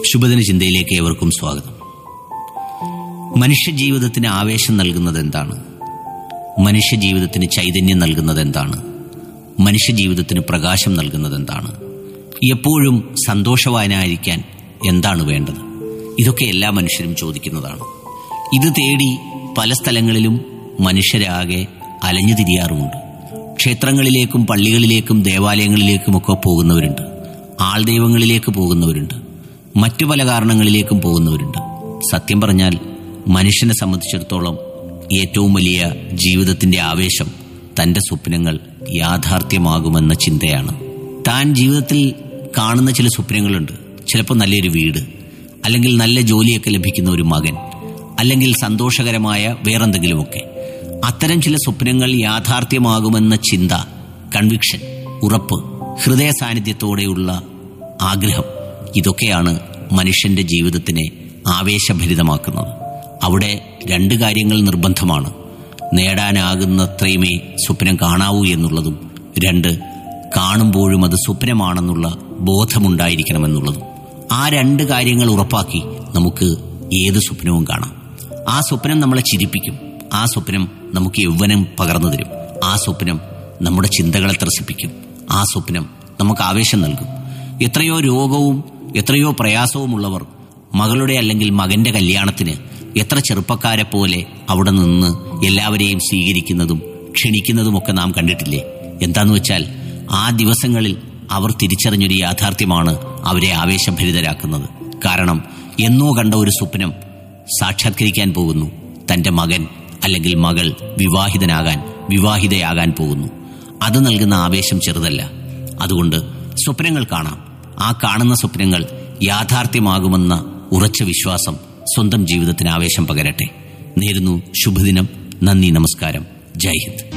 ശുഭദിന ചിന്തയിലേക്ക് ഏവർക്കും സ്വാഗതം മനുഷ്യജീവിതത്തിന് ആവേശം നൽകുന്നത് എന്താണ് മനുഷ്യജീവിതത്തിന് ചൈതന്യം നൽകുന്നത് എന്താണ് മനുഷ്യജീവിതത്തിന് പ്രകാശം നൽകുന്നത് എന്താണ് എപ്പോഴും സന്തോഷവാനായിരിക്കാൻ എന്താണ് വേണ്ടത് ഇതൊക്കെ എല്ലാ മനുഷ്യരും ചോദിക്കുന്നതാണ് ഇത് തേടി പല സ്ഥലങ്ങളിലും മനുഷ്യരാകെ അലഞ്ഞു തിരിയാറുമുണ്ട് ക്ഷേത്രങ്ങളിലേക്കും പള്ളികളിലേക്കും ദേവാലയങ്ങളിലേക്കുമൊക്കെ പോകുന്നവരുണ്ട് ആൾദൈവങ്ങളിലേക്ക് പോകുന്നവരുണ്ട് മറ്റു പല കാരണങ്ങളിലേക്കും പോകുന്നവരുണ്ട് സത്യം പറഞ്ഞാൽ മനുഷ്യനെ സംബന്ധിച്ചിടത്തോളം ഏറ്റവും വലിയ ജീവിതത്തിന്റെ ആവേശം തന്റെ സ്വപ്നങ്ങൾ യാഥാർത്ഥ്യമാകുമെന്ന ചിന്തയാണ് താൻ ജീവിതത്തിൽ കാണുന്ന ചില സ്വപ്നങ്ങളുണ്ട് ചിലപ്പോൾ നല്ലൊരു വീട് അല്ലെങ്കിൽ നല്ല ജോലിയൊക്കെ ലഭിക്കുന്ന ഒരു മകൻ അല്ലെങ്കിൽ സന്തോഷകരമായ വേറെന്തെങ്കിലുമൊക്കെ അത്തരം ചില സ്വപ്നങ്ങൾ യാഥാർത്ഥ്യമാകുമെന്ന ചിന്ത കൺവിക്ഷൻ ഉറപ്പ് ഹൃദയ സാന്നിധ്യത്തോടെയുള്ള ആഗ്രഹം ഇതൊക്കെയാണ് മനുഷ്യന്റെ ജീവിതത്തിനെ ആവേശഭരിതമാക്കുന്നത് അവിടെ രണ്ട് കാര്യങ്ങൾ നിർബന്ധമാണ് നേടാനാകുന്നത്രയുമേ സ്വപ്നം കാണാവൂ എന്നുള്ളതും രണ്ട് കാണുമ്പോഴും അത് സ്വപ്നമാണെന്നുള്ള ബോധമുണ്ടായിരിക്കണമെന്നുള്ളതും ആ രണ്ട് കാര്യങ്ങൾ ഉറപ്പാക്കി നമുക്ക് ഏത് സ്വപ്നവും കാണാം ആ സ്വപ്നം നമ്മളെ ചിരിപ്പിക്കും ആ സ്വപ്നം നമുക്ക് യൗവനം പകർന്നു തരും ആ സ്വപ്നം നമ്മുടെ ചിന്തകളെ ത്രസിപ്പിക്കും ആ സ്വപ്നം നമുക്ക് ആവേശം നൽകും എത്രയോ രോഗവും എത്രയോ പ്രയാസവുമുള്ളവർ മകളുടെ അല്ലെങ്കിൽ മകന്റെ കല്യാണത്തിന് എത്ര ചെറുപ്പക്കാരെ പോലെ അവിടെ നിന്ന് എല്ലാവരെയും സ്വീകരിക്കുന്നതും ക്ഷണിക്കുന്നതുമൊക്കെ നാം കണ്ടിട്ടില്ലേ എന്താന്ന് വെച്ചാൽ ആ ദിവസങ്ങളിൽ അവർ തിരിച്ചറിഞ്ഞൊരു യാഥാർത്ഥ്യമാണ് അവരെ ആവേശഭരിതരാക്കുന്നത് കാരണം എന്നോ കണ്ട ഒരു സ്വപ്നം സാക്ഷാത്കരിക്കാൻ പോകുന്നു തന്റെ മകൻ അല്ലെങ്കിൽ മകൾ വിവാഹിതനാകാൻ വിവാഹിതയാകാൻ പോകുന്നു അത് നൽകുന്ന ആവേശം ചെറുതല്ല അതുകൊണ്ട് സ്വപ്നങ്ങൾ കാണാം ആ കാണുന്ന സ്വപ്നങ്ങൾ യാഥാർത്ഥ്യമാകുമെന്ന ഉറച്ച വിശ്വാസം സ്വന്തം ജീവിതത്തിന് ആവേശം പകരട്ടെ നേരുന്നു ശുഭദിനം നന്ദി നമസ്കാരം ജയ് ഹിന്ദ്